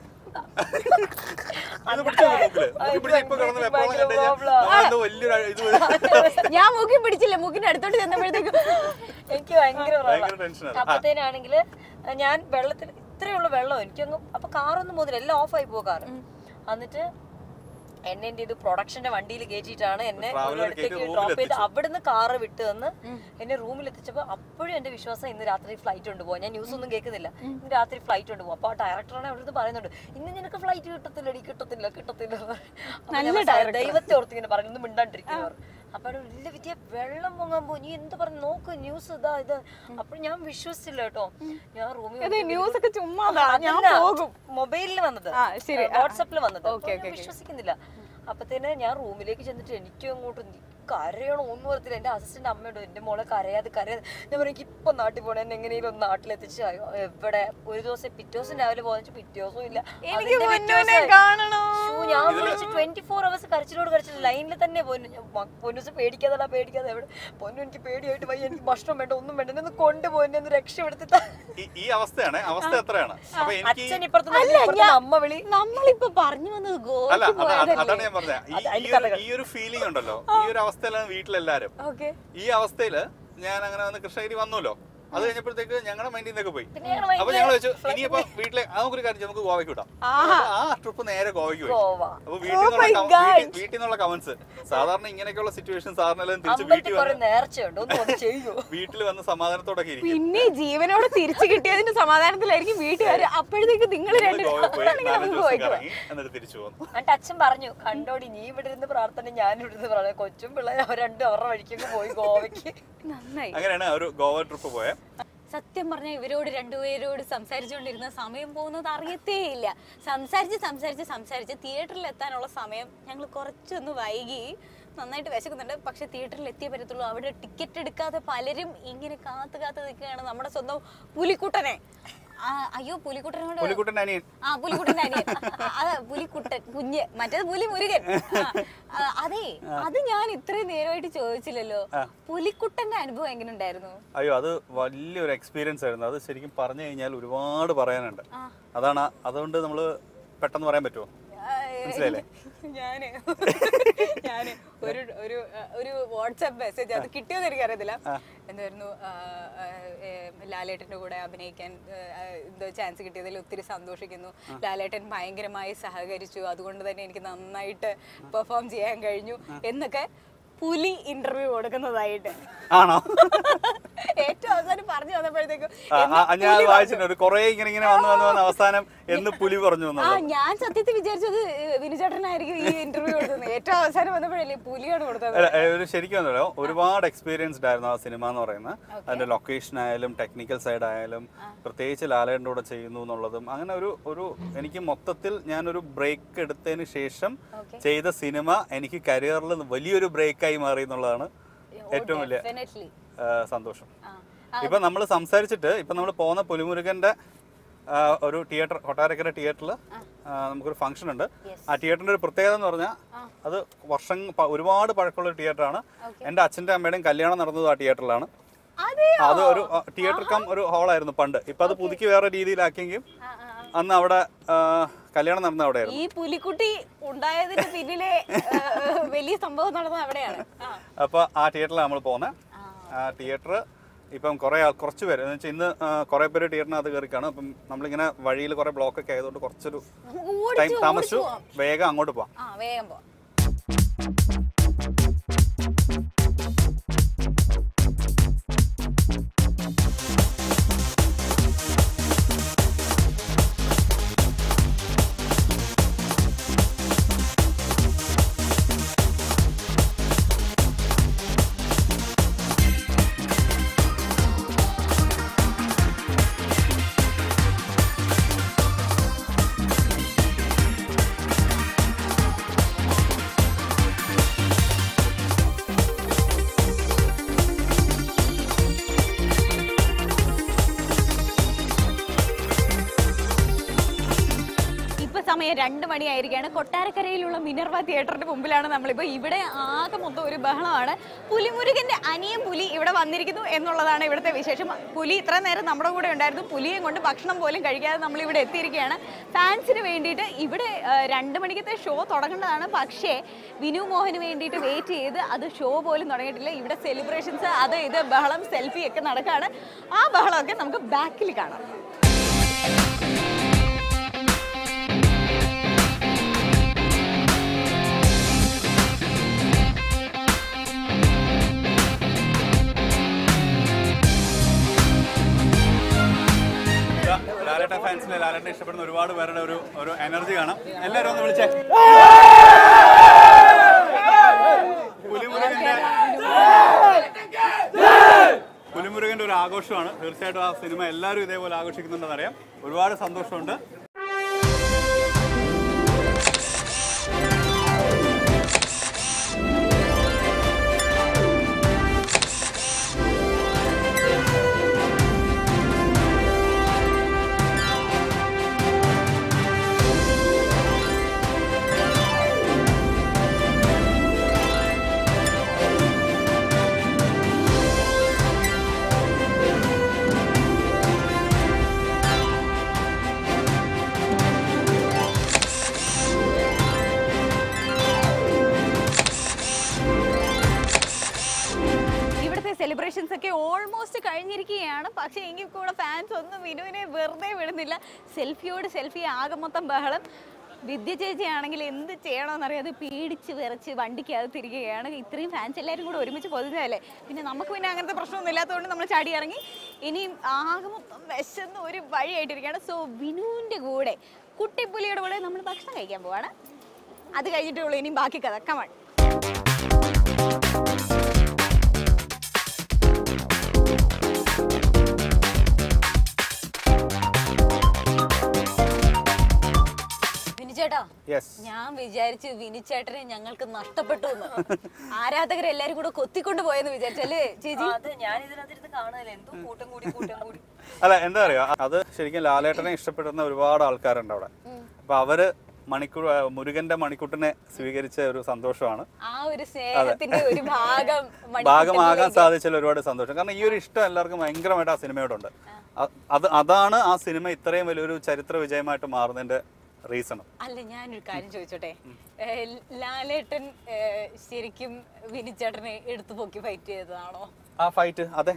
ഇത് പിടിച്ചോ മൂക്കില് മൂക്കി പിടിച്ച് ഇപ്പൊ കിടന്ന് വെപ്രോളം കണ്ടു കഴിഞ്ഞാൽ നമ്മളെന്തോ വലിയൊരു ഇത് ഞാൻ മൂക്കി പിടിച്ചില്ല മൂക്കിന്റെ അടുത്തോട്ട് ചെന്നപ്പോഴത്തേക്കും എനിക്ക് ഭയങ്കര ഭയങ്കര ടെൻഷനാണ് അപ്പത്തേനാണെങ്കിൽ ഞാൻ വെള്ളത്തിൽ ഇത്രയുള്ള വെള്ളം എനിക്കങ്ങ് അപ്പൊ കാറൊന്നും പോകുന്നില്ല എല്ലാം ഓഫ് ആയി പോകും കാറ് എന്നിട്ട് എന്നെ എന്ത് ചെയ്തു പ്രൊഡക്ഷന്റെ വണ്ടിയിൽ കയറ്റിയിട്ടാണ് എന്നെ Traveler ഒരു ഇടത്തേക്ക് കയറ്റി room ഡ്രോപ്പ് ചെയ്ത് എത്തിച്ചു. അവിടുന്ന് കാറ് വിട്ട് തന്ന് എന്നെ റൂമിൽ എത്തിച്ചപ്പോൾ അപ്പോഴും എന്റെ വിശ്വാസം ഇന്ന് രാത്രി ഫ്ലൈറ്റ് ഉണ്ട് പോവാൻ ഞാൻ ന്യൂസ് ഒന്നും കേൾക്കുന്നില്ല ഇന്ന് രാത്രി ഫ്ലൈറ്റ് ഉണ്ട് പോകും അപ്പൊ ആ ഡയറക്ടറാണ് അവിടുന്ന് പറയുന്നുണ്ട് ഇന്ന് നിനക്ക് ഫ്ലൈറ്റ് കിട്ടത്തില്ലടി കിട്ടത്തില്ല കിട്ടത്തില്ല അപ്പൊ ഞാൻ പറഞ്ഞു, ദൈവത്തെ ഓർത്ത് ഇങ്ങനെ പറഞ്ഞു ഒന്ന് മിണ്ടാണ്ടിരിക്കുന്നവർ അപ്പൊ അവിടെ വലിയ വിദ്യ വെള്ളം പൊങ്ങാൻ പോകും നീ എന്ത് പറഞ്ഞു നോക്ക് ന്യൂസ് ഇതാ ഇത് അപ്പോൾ ഞാൻ വിശ്വസിച്ചില്ല കേട്ടോ ഞാൻ റൂമിൽ ന്യൂസ് ഒക്കെ ചുമ്മാതാ ഞാൻ പോകും മൊബൈലിൽ വന്നത് ആ, ശരി. വാട്സപ്പിൽ വന്നത് ഓക്കേ, അപ്പോൾ ഞാൻ വിശ്വസിക്കുന്നില്ല അപ്പത്തേന് ഞാൻ റൂമിലേക്ക് ചെന്നിട്ട് എനിക്കും അങ്ങോട്ട് നി- കരയണോ ഒന്നും അറിയത്തില്ല എന്റെ അസിസ്റ്റന്റ് അമ്മയോട് എന്റെ മോളെ കരയാതെ കരയാതെ ഞാൻ പറയും എനിക്ക് ഇപ്പൊ നാട്ടിൽ പോണേ എന്നെ എങ്ങനെയും ഒന്ന് നാട്ടിലെത്തിച്ച് അയ്യോ, എവിടെ ഒരു ദിവസം പിറ്റേ ദിവസം രാവിലെ പോകുന്ന പിറ്റേ ദിവസവും ഇല്ല എനിക്ക് അതിന്റെ പിറ്റേ പൊന്നുവിനെ ദിവസം- കാണണോ ശ്ശൂ, ഞാൻ വിളിച്ച് ട്വന്റി ഫോർ അവേഴ്സ് കരച്ചിലോട് കരച്ചിൽ ലൈനിൽ തന്നെ പൊന്നു പൊന്നുസ് പേടിക്കാതല്ല പേടിക്കാതെ എവിടെ പൊന്നു എനിക്ക് പേടിയായിട്ട് വയ്യ എനിക്ക് ഭക്ഷണം വേണ്ട ഒന്നും വേണ്ട എന്നെ ഒന്ന് കൊണ്ടുപോയി എന്നെ ഒന്ന് രക്ഷപ്പെടുത്തി ഈ- ഈ അവസ്ഥയാണ് അവസ്ഥ എത്രയാണ് അപ്പൊ എനിക്ക് അച്ഛൻ ഇപ്പുറത്ത് നിന്ന് ഇപ്പുറത്ത് നിന്ന് അമ്മ വിളി നമ്മളിപ്പോ പറഞ്ഞു വന്നത് അല്ല ഗോവയ്ക്ക് അത- പോയതല്ലേ അതാണ് ഞാൻ പറഞ്ഞത് ഈ- ഈ ഒരു- ഈ ഒരു ഫീലിംഗ് ഉണ്ടല്ലോ ഈ ഒരു അവസ്ഥയിലാണ് വീട്ടിലെല്ലാരും ഓക്കെ ഈ അവസ്ഥയില് ഞാൻ അങ്ങനെ വന്ന് കൃഷ്ണഗിരി വന്നല്ലോ അത് കഴിഞ്ഞപ്പോഴത്തേക്ക് ഞങ്ങളുടെ മൈൻഡിൽ നിന്നൊക്കെ പോയി പിന്നെ ഞങ്ങള് അപ്പൊ ഞങ്ങൾ വെച്ചു ഇനിയിപ്പോ വീട്ടിലെ ആ നമുക്കൊരു കാര്യം ചെയ്യാം, നമുക്ക് ഗോവയ്ക്ക് വിടാം ആ ട്രിപ്പ് നേരെ ഗോവയ്ക്ക് പോയി ഗോവ അപ്പൊ വീട്ടിൽ നിന്നുള്ള കം- വീട്ടിൽ- വീട്ടിൽ നിന്നുള്ള കമന്റ്സ് സാധാരണ ഇങ്ങനെയൊക്കെയുള്ള സിറ്റുവേഷൻ സാറിനെല്ലാം തിരിച്ച് വീട്ടിൽ അമ്പലത്തിൽ കുറെ വന്ന് നേർച്ചയുണ്ട് ഒന്നും ഒന്ന് ചെയ്യൂ വീട്ടിൽ വന്ന് സമാധാനത്തോടെ ഇരിക്കും പിന്നെ ജീവനോട് തിരിച്ചു കിട്ടിയതിന്റെ സമാധാനത്തിലായിരിക്കും വീട്ടുകാർ അപ്പോഴത്തേക്ക് നിങ്ങൾ ഞങ്ങള് രണ്ട് ഗോവയിൽ പോയി ആണെങ്കിൽ നാലഞ്ച് നമുക്ക് ദിവസം പോയിക്കോ കറങ്ങി എന്നിട്ട് തിരിച്ചു പോന്നു എന്നിട്ട് അച്ഛൻ പറഞ്ഞു കണ്ടോടി നീ ഇവിടെ ഇരുന്ന് പ്രാർത്ഥന ഞാൻ ഇവിടെ ഇരുന്ന് പ്രാർത്ഥന കൊച്ചും പിള്ളേർ അവർ രണ്ടും അവരുടെ വഴിക്കൊക്കെ പോയി ഗോവയ്ക്ക് നന്നായി അങ്ങനെയാണ് ആ ഒരു ഗോവ ട്രിപ്പ് പോയത് സത്യം പറഞ്ഞാൽ ഇവരോട് രണ്ടുപേരോട് സംസാരിച്ചുകൊണ്ടിരുന്ന സമയം പോകുന്നത് അറിയത്തേ ഇല്ല സംസാരിച്ച് സംസാരിച്ച് സംസാരിച്ച് തിയേറ്ററിൽ എത്താനുള്ള സമയം ഞങ്ങൾ കുറച്ചൊന്ന് വൈകി നന്നായിട്ട് വിശക്കുന്നുണ്ട് പക്ഷെ തിയേറ്ററിൽ എത്തിയേ പറ്റത്തുള്ളൂ അവിടെ ടിക്കറ്റ് എടുക്കാതെ പലരും ഇങ്ങനെ കാത്തു കാത്ത് നിൽക്കുകയാണ് നമ്മുടെ സ്വന്തം പുലിക്കുട്ടനെ ആ, അയ്യോ പുലിക്കുട്ടനോട് പുലിക്കുട്ടൻ്റെ അനിയൻ ആ പുലിക്കുട്ടൻ്റെ അനിയൻ അത് പുലിക്കുട്ടൻ കുഞ്ഞ് മറ്റേത് പുലി മുരുകൻ ആ, ആ, അതെ അത് ഞാൻ ഇത്രയും നേരമായിട്ട് ചോദിച്ചില്ലല്ലോ പുലിക്കുട്ടന്റെ അനുഭവം എങ്ങനെ ഉണ്ടായിരുന്നു അയ്യോ അത് വലിയൊരു എക്സ്പീരിയൻസ് ആയിരുന്നു അത് ശരിക്കും പറഞ്ഞു കഴിഞ്ഞാൽ ഒരുപാട് പറയാനുണ്ട് അതാണ് അതുകൊണ്ട് നമ്മൾ പെട്ടെന്ന് പറയാൻ പറ്റുമോ മനസ്സിലായില്ലേ ഞാന് ഞാന് ഒരു ഒരു ആ, ഒരു വാട്സാപ്പ് മെസ്സേജ് അത് കിട്ടിയോന്ന് എനിക്കറിയത്തില്ല എന്തായിരുന്നു ആ, ആ, ഏ, ലാലേട്ടന്റെ കൂടെ അഭിനയിക്കാൻ ആ, ആ, എന്തോ ചാൻസ് കിട്ടിയതിൽ ഒത്തിരി സന്തോഷിക്കുന്നു ലാലേട്ടൻ ഭയങ്കരമായി സഹകരിച്ചു അതുകൊണ്ട് തന്നെ എനിക്ക് നന്നായിട്ട് പെർഫോം ചെയ്യാൻ കഴിഞ്ഞു എന്നൊക്കെ പുലി ഇന്റർവ്യൂ കൊടുക്കുന്നതായിട്ട് ആണോ ഏറ്റവും അവസാനം പറഞ്ഞു വന്നപ്പോഴത്തേക്കും ആ, എന്ന് ആ, ഞാൻ പുലി വായിച്ചിട്ടുണ്ട് ഒരു കുറേ ഇങ്ങനെ ഇങ്ങനെ വന്ന് വന്ന് വന്ന് അവസാനം എന്ന് പുലി പറഞ്ഞു ആ എന്നുള്ളത് ഞാൻ സത്യത്തിൽ വിചാരിച്ചത് വിനുചേട്ടനായിരിക്കും ഈ ഇന്റർവ്യൂ കൊടുത്തത് ഏറ്റവും അവസാനം വന്നപ്പോഴല്ലേ പുലിയാണ് കൊടുത്തത് അല്ല, ഏ, ഒരു ശരിക്കും എന്നല്ലോ ഒരുപാട് എക്സ്പീരിയൻസ്ഡ് ആയിരുന്നു ആ സിനിമ എന്ന് പറയുന്നത് അതിന്റെ ലൊക്കേഷൻ ആയാലും ടെക്നിക്കൽ സൈഡ് ആയാലും പ്രത്യേകിച്ച് ലാലേട്ടൻ്റെ കൂടെ ചെയ്യുന്നു എന്നുള്ളതും അങ്ങനെ ഒരു ഒരു എനിക്ക് മൊത്തത്തിൽ ഞാനൊരു ബ്രേക്ക് എടുത്തതിന് ശേഷം Okay. ചെയ്ത സിനിമ എനിക്ക് കരിയറിൽ വലിയൊരു ബ്രേക്കായി മാറി എന്നുള്ളതാണ് ഏറ്റവും വലിയ ഡെഫിനറ്റ്ലി ആ, സന്തോഷം ഇപ്പൊ നമ്മൾ സംസാരിച്ചിട്ട് ഇപ്പൊ നമ്മൾ പോകുന്ന പുലിമുരുകന്റെ ആ, ഒരു തിയേറ്റർ കൊട്ടാരക്കര തിയേറ്ററിൽ നമുക്കൊരു ഫംഗ്ഷൻ ഉണ്ട് ആ തിയേറ്ററിന്റെ ഒരു പ്രത്യേകത എന്ന് പറഞ്ഞാൽ അത് വർഷം പ- ഒരുപാട് പഴക്കമുള്ള ഒരു തിയേറ്ററാണ് എൻ്റെ അച്ഛൻ്റെ അമ്മയുടെയും കല്യാണം നടന്നത് ആ തിയേറ്ററിലാണ് അതെയോ അത് ഒരു തിയേറ്റർ കം ഒരു ഹാളായിരുന്നു പണ്ട് ഇപ്പൊ അത് പുതുക്കി വേറെ രീതിയിലാക്കിയെങ്കിലും അന്ന് അവിടെ ആ, കല്യാണം നടന്നത് അവിടെയായിരുന്നു ഈ പുലിക്കുട്ടി ഉണ്ടായതിന് പിന്നിലെ ഏഹ്, വലിയ സംഭവം നടന്നത് അവിടെയാണ് ആ. അപ്പോൾ ആ തിയേറ്ററിലാണ് നമ്മൾ പോകുന്നത് ആ തിയേറ്റർ ഇപ്പം കുറേ ആൾ കുറച്ച് പേര് എന്ന് വെച്ചാൽ ഇന്ന് ആ, കുറേ പേര് തിയേറ്ററിനകത്ത് കയറി കാണും അപ്പം നമ്മളിങ്ങനെ വഴിയിൽ കുറേ ബ്ലോക്ക് ഒക്കെ ആയതുകൊണ്ട് കുറച്ചൊരു നമുക്ക് ടൈം ഓടിച്ചു താമസിച്ചു ഓടിച്ചു പോവാം. വേഗം അങ്ങോട്ട് പോവാം ആ വേഗം പോ ഇപ്പൊ സമയം രണ്ട് മണിയായിരിക്കാണ് കൊട്ടാരക്കരയിലുള്ള മിനർവ തിയേറ്ററിന്റെ മുമ്പിലാണ് നമ്മളിപ്പോ ഇവിടെ ആകെ മൊത്തം ഒരു ബഹളമാണ് പുലിമുരുകന്റെ അനിയൻ പുലി ഇവിടെ വന്നിരിക്കുന്നു എന്നുള്ളതാണ് ഇവിടുത്തെ വിശേഷം പുലി ഇത്ര നേരം നമ്മുടെ കൂടെ ഉണ്ടായിരുന്നു പുലിയും കൊണ്ട് ഭക്ഷണം പോലും കഴിക്കാതെ നമ്മൾ ഇവിടെ എത്തിയിരിക്കുകയാണ് ഫാൻസിന് വേണ്ടിയിട്ട് ഇവിടെ ആ, രണ്ട് മണിക്കത്തെ ഷോ തുടങ്ങേണ്ടതാണ് പക്ഷേ വിനു മോഹന് വേണ്ടിയിട്ട് വെയിറ്റ് ചെയ്ത് അത് ഷോ പോലും തുടങ്ങിയിട്ടില്ല ഇവിടെ സെലിബ്രേഷൻസ് അത് ഇത് ബഹളം സെൽഫി ഒക്കെ നടക്കുകയാണ് ആ ബഹളമൊക്കെ നമുക്ക് ബാക്കിൽ കാണാം ലാലേട്ട ഫാൻസിലെ ലാലേട്ട ഇഷ്ടപ്പെടുന്ന ഒരുപാട് പേരുടെ ഒരു ഒരു എനർജി കാണാം എല്ലാവരും ഒന്ന് വിളിച്ചേ പുലിമുരുകന്റെ പുലിമുരുകന്റെ ഒരു ആഘോഷമാണ് തീർച്ചയായിട്ടും ആ സിനിമ എല്ലാവരും ഇതേപോലെ ആഘോഷിക്കുന്നുണ്ടെന്ന് അറിയാം ഒരുപാട് സന്തോഷമുണ്ട് ഇവിടുത്തെ സെലിബ്രേഷൻസ് ഒക്കെ ഓൾമോസ്റ്റ് കഴിഞ്ഞിരിക്കുകയാണ് പക്ഷേ എങ്കിൽ കൂടെ ഫാൻസ് ഒന്നും വിനുവിനെ വെറുതെ വിടുന്നില്ല സെൽഫിയോട് സെൽഫി ആകെ മൊത്തം ബഹളം വിദ്യ ചേച്ചി ആണെങ്കിൽ എന്ത് ചെയ്യണമെന്നറിയാതെ പേടിച്ച് വിറച്ച് വണ്ടിക്കകത്ത് തിരികുകയാണ് ഇത്രയും ഫാൻസ് എല്ലാവരും കൂടെ ഒരുമിച്ച് പൊതുവല്ലേ പിന്നെ നമുക്ക് പിന്നെ അങ്ങനത്തെ പ്രശ്നമൊന്നും ഇല്ലാത്തതുകൊണ്ട് നമ്മൾ ചാടി ഇറങ്ങി ഇനിയും ആകെ മൊത്തം വിശന്ന് ഒരു വഴിയായിട്ടിരിക്കുകയാണ് സോ വിനുവിൻ്റെ കൂടെ കുട്ടിപ്പുലിയുടെ കൂടെ നമ്മൾ ഭക്ഷണം കഴിക്കാൻ പോവാണ് അത് കഴിഞ്ഞിട്ടുള്ളൂ ഇനിയും ബാക്കി കഥ കമൺ വിനു ചേട്ടാ യെസ് ഞാൻ വിചാരിച്ചു വിനിച്ചേട്ടനെ ഞങ്ങൾക്ക് നഷ്ടപ്പെട്ടു എന്ന് ആരാധകരെല്ലാരും കൂടെ കൊത്തിക്കൊണ്ട് പോയെന്ന് വിചാരിച്ചല്ലേ ചേച്ചി അത് ഞാൻ ഇതിനകത്തിരുന്ന് കാണുന്നില്ല എന്തോ കൂട്ടം കൂടി കൂട്ടം കൂടി അല്ല എന്താ പറയാ അത് ശരിക്കും ലാലേട്ടനെ ഇഷ്ടപ്പെടുന്ന ഒരുപാട് ആൾക്കാരുണ്ട് അവിടെ അപ്പൊ അവര് മണിക്കൂർ മുരുകന്റെ മണിക്കൂട്ടിനെ സ്വീകരിച്ച ഒരു സന്തോഷമാണ് ആ ഒരു സ്നേഹത്തിന്റെ ഒരു ഭാഗം മണിക്കൂട്ടൻ ഭാഗമാകാൻ സാധിച്ചതിൽ ഒരുപാട് സന്തോഷം കാരണം ഈ ഒരു ഇഷ്ടം എല്ലാവർക്കും ഭയങ്കരമായിട്ട് ആ സിനിമയോടുണ്ട് അ- അത് അതാണ് ആ സിനിമ ഇത്രയും വലിയൊരു ചരിത്ര വിജയമായിട്ട് മാറുന്നതിന്റെ റീസണും അല്ല ഞാനൊരു കാര്യം ചോദിച്ചോട്ടെ ഏ, ലാലേട്ടൻ ഏ, ശരിക്കും വിനിച്ചേട്ടനെ എടുത്തു പൊക്കി ഫൈറ്റ് ചെയ്തതാണോ ആ ഫൈറ്റ് അതെ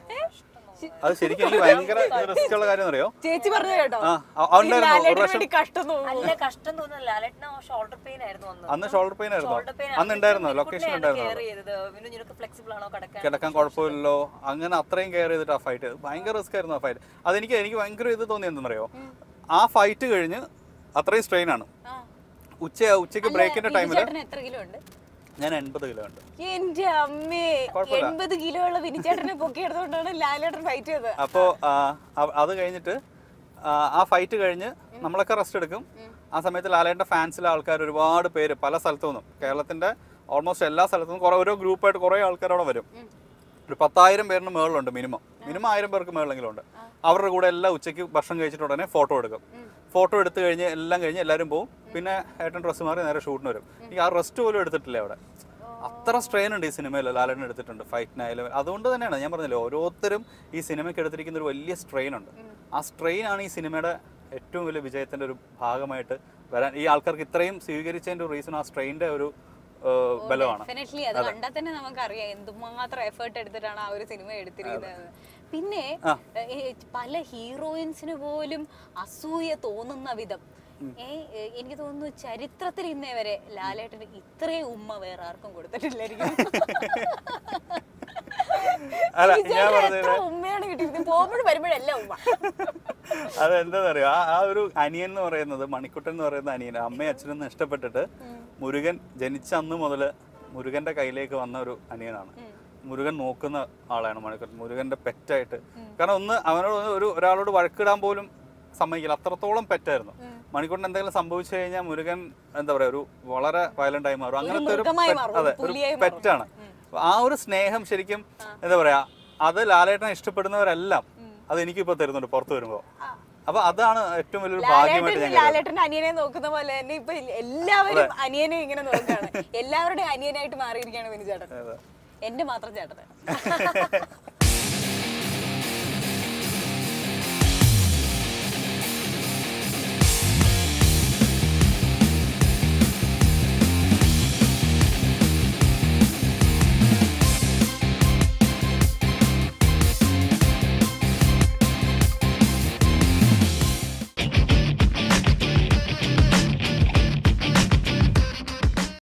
അത് ശരിക്കും എനിക്ക് ഭയങ്കര റിസ്ക് ഉള്ള കാര്യം അറിയോ ചേച്ചി പറഞ്ഞു കേട്ടോ ആ അ- ഉണ്ടായിരുന്നു ഒരു ലാലേട്ടന് പ്രാവശ്യം വേണ്ടി കഷ്ടം തോന്നുന്നു അല്ല കഷ്ടം തോന്നുന്നു ലാലേട്ടന് ഷോൾഡർ പെയിൻ ആയിരുന്നു അന്ന് അന്ന് ഷോൾഡർ പെയിൻ ആയിരുന്നു ഷോൾഡർ പെയിൻ അന്ന് ഉണ്ടായിരുന്നു ലൊക്കേഷൻ ഉണ്ടായിരുന്നു കെയർ ചെയ്തത് പിന്നെ നിനക്ക് ഫ്ലെക്സിബിൾ ആണോ കിടക്കാൻ കിടക്കാൻ കുഴപ്പമില്ലല്ലോ അങ്ങനെ അത്രയും കെയർ ചെയ്തിട്ട് ആ ഫൈറ്റ് ഭയങ്കര റിസ്ക് ആയിരുന്നു ആ ഫൈറ്റ് അതെനിക്ക് എനിക്ക് ഭയങ്കര ഇത് തോന്നി എന്തെന്നറിയോ ആ ഫൈറ്റ് കഴിഞ്ഞ് അത്രയും സ്ട്രെയിൻ ആണ് ആ. ഉച്ച ഉച്ചയ്ക്ക് ബ്രേക്കിന്റെ ടൈമിൽ വിനിച്ചേട്ടന് എത്ര കിലോ ഉണ്ട് ഞാൻ എൺപത് കിലോ ഉണ്ട് എന്റെ അമ്മേ കുഴപ്പമില്ല. എൺപത് കിലോ ഉള്ള വിനിച്ചേട്ടനെ പൊക്കി എടുത്തോണ്ടാണ് ലാലേട്ടൻ ഫൈറ്റ് ചെയ്തത് അപ്പോൾ അത് കഴിഞ്ഞിട്ട് ആ, ആ ഫൈറ്റ് കഴിഞ്ഞ് നമ്മളൊക്കെ റെസ്റ്റ് എടുക്കും ആ സമയത്ത് ലാലേട്ടൻ്റെ ഫാൻസിലെ ആൾക്കാർ ഒരുപാട് പേര് പല സ്ഥലത്തു നിന്നും കേരളത്തിന്റെ ഓൾമോസ്റ്റ് എല്ലാ സ്ഥലത്തു നിന്നും കുറേ ഓരോ ഗ്രൂപ്പായിട്ട് കുറേ ആൾക്കാർ അവിടെ വരും ഒരു പത്തായിരം പേരിന് മേളിലുണ്ട് മിനിമം മിനിമം ആയിരം പേർക്ക് മേളിലെങ്കിലും ഉണ്ട് അവരുടെ കൂടെ എല്ലാം ഉച്ചയ്ക്ക് ഭക്ഷണം കഴിച്ചിട്ട് ഉടനെ ഫോട്ടോ എടുക്കും ഫോട്ടോ എടുത്തു കഴിഞ്ഞ് എല്ലാം കഴിഞ്ഞ് എല്ലാവരും പോകും പിന്നെ ഏട്ടൻ ഡ്രസ്സ് മാറി നേരെ ഷൂട്ടിന് വരും എനിക്ക് ആ റെസ്റ്റ് പോലും എടുത്തിട്ടില്ല അവിടെ അത്ര സ്ട്രെയിൻ ഉണ്ട് ഈ സിനിമയിൽ ലാലേട്ടൻ എടുത്തിട്ടുണ്ട് ഫൈറ്റിനായാലും അതുകൊണ്ട് തന്നെയാണ് ഞാൻ പറഞ്ഞില്ലേ ഓരോരുത്തരും ഈ സിനിമയ്ക്ക് എടുത്തിരിക്കുന്ന ഒരു വലിയ സ്ട്രെയിൻ ഉണ്ട് ആ സ്ട്രെയിൻ ആണ് ഈ സിനിമയുടെ ഏറ്റവും വലിയ വിജയത്തിന്റെ ഒരു ഭാഗമായിട്ട് വരാൻ ഈ ആൾക്കാർക്ക് ഇത്രയും സ്വീകരിച്ചതിന്റെ റീസൺ ആ സ്ട്രെയിൻ്റെ ഒരു ഏഹ്, ബലമാണ് ഡെഫിനറ്റ്ലി അത് കണ്ടാൽ തന്നെ നമുക്കറിയാം എന്തുമാത്രം എഫേർട്ട് എടുത്തിട്ടാണ് ആ ഒരു സിനിമ എടുത്തിരിക്കുന്നത് പിന്നെ ഏ, പല ഹീറോയിൻസിന് പോലും അസൂയ തോന്നുന്ന വിധം ഏ ഏ, എനിക്ക് തോന്നുന്നു ചരിത്രത്തിൽ ഇന്നേ വരെ ലാലേട്ടന് ഇത്രയും ഉമ്മ വേറെ ആർക്കും കൊടുത്തിട്ടില്ലായിരിക്കും അല്ല, ഈ ഞാൻ ചേട്ടന് പറഞ്ഞത് എത്ര ഉമ്മയാണ് കിട്ടിയത് പോകുമ്പോഴും വരുമ്പോഴെല്ലാം ഉമ്മ അത് എന്താ പറയുക ആ ആ ഒരു അനിയൻ എന്ന് പറയുന്നത് മണിക്കുട്ടൻ എന്ന് പറയുന്ന അനിയൻ അമ്മയും അച്ഛനും ഇഷ്ടപ്പെട്ടിട്ട് മുരുകൻ ജനിച്ച അന്ന് മുതൽ മുരുകന്റെ കയ്യിലേക്ക് വന്ന ഒരു അനിയനാണ് മുരുകൻ നോക്കുന്ന ആളാണ് മണിക്കുട്ടൻ മുരുകന്റെ പെറ്റായിട്ട് കാരണം ഒന്ന് അവനോട് ഒന്ന് ഒരു ഒരാളോട് വഴക്കിടാൻ പോലും സമ്മതിക്കില്ല അത്രത്തോളം പെറ്റായിരുന്നു മണിക്കുട്ടൻ എന്തെങ്കിലും സംഭവിച്ചു കഴിഞ്ഞാൽ മുരുകൻ എന്താ പറയാ ഒരു വളരെ വയലന്റ് ആയി മാറും അങ്ങനത്തെ ഒരു മൃഗമായി pet- മാറും, അതെ ഒരു ഒരു പുലിയായി മാറും. പെറ്റാണ് ആ ഒരു സ്നേഹം ശരിക്കും എന്താ പറയാ അത് ലാലേട്ടനെ ഇഷ്ടപ്പെടുന്നവരെല്ലാം അത് എനിക്കിപ്പോ തരുന്നുണ്ട് പുറത്തു വരുമ്പോ അപ്പൊ അതാണ് ഏറ്റവും വലിയൊരു ഭാഗ്യമായിട്ട് ലാലേട്ടൻ ഞാൻ കരുതുന്നത്. ലാലേട്ടൻ അനിയനെ നോക്കുന്ന പോലെ തന്നെ ഇപ്പൊ എല്ലാവരും അനിയനെ ഇങ്ങനെ നോക്കാണ് എല്ലാവരുടെയും അനിയനായിട്ട് മാറിയിരിക്കുകയാണ് വിനു ചേട്ടൻ എന്റെ മാത്രം ചേട്ടൻ